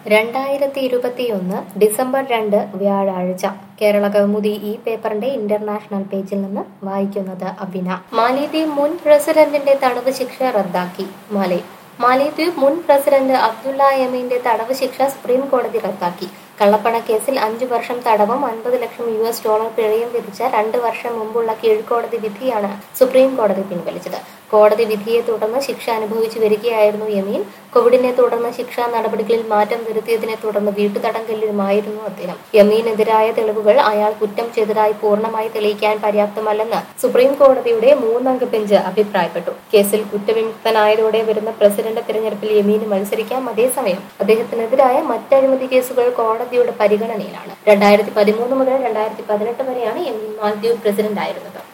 രണ്ടായിരത്തി ഇരുപത്തിയൊന്ന് ഡിസംബർ രണ്ട് വ്യാഴാഴ്ച കേരള കൗമുദി ഈ പേപ്പറിന്റെ ഇന്റർനാഷണൽ പേജിൽ നിന്ന് വായിക്കുന്നത് അബിന മാലിദ്വീപ് മുൻ പ്രസിഡന്റിന്റെ തടവ് ശിക്ഷ റദ്ദാക്കി മാലി മാലിദ്വീപ് മുൻ പ്രസിഡന്റ് അബ്ദുള്ള യമീന്റെ തടവ് ശിക്ഷ സുപ്രീം കോടതി റദ്ദാക്കി കള്ളപ്പണ കേസിൽ അഞ്ചു വർഷം തടവും അൻപത് ലക്ഷം യു എസ് ഡോളർ പിഴയും വിധിച്ച രണ്ട് വർഷം മുമ്പുള്ള കീഴ്ക്കോടതി വിധിയാണ് സുപ്രീം കോടതി പിൻവലിച്ചത് കോടതി വിധിയെ തുടർന്ന് ശിക്ഷ അനുഭവിച്ചു വരികയായിരുന്നു യമീൻ കോവിഡിനെ തുടർന്ന് ശിക്ഷാ നടപടികളിൽ മാറ്റം വരുത്തിയതിനെ തുടർന്ന് വീട്ടുതടങ്കലിലുമായിരുന്നു അദ്ദേഹം യമീനെതിരായ തെളിവുകൾ അയാൾ കുറ്റം ചെയ്തതായി പൂർണ്ണമായി തെളിയിക്കാൻ പര്യാപ്തമല്ലെന്ന് സുപ്രീം കോടതിയുടെ മൂന്നംഗ ബെഞ്ച് അഭിപ്രായപ്പെട്ടു കേസിൽ കുറ്റവിമുക്തനായതോടെ വരുന്ന പ്രസിഡന്റ് തിരഞ്ഞെടുപ്പിൽ യമീന് മത്സരിക്കാം അതേസമയം അദ്ദേഹത്തിനെതിരായ മറ്റഴിമതി കേസുകൾ കോടതിയുടെ പരിഗണനയിലാണ് രണ്ടായിരത്തി പതിമൂന്ന് മുതൽ രണ്ടായിരത്തി പതിനെട്ട് വരെയാണ് യമീൻ മാൽദ്വീപ് പ്രസിഡന്റ് ആയിരുന്നത്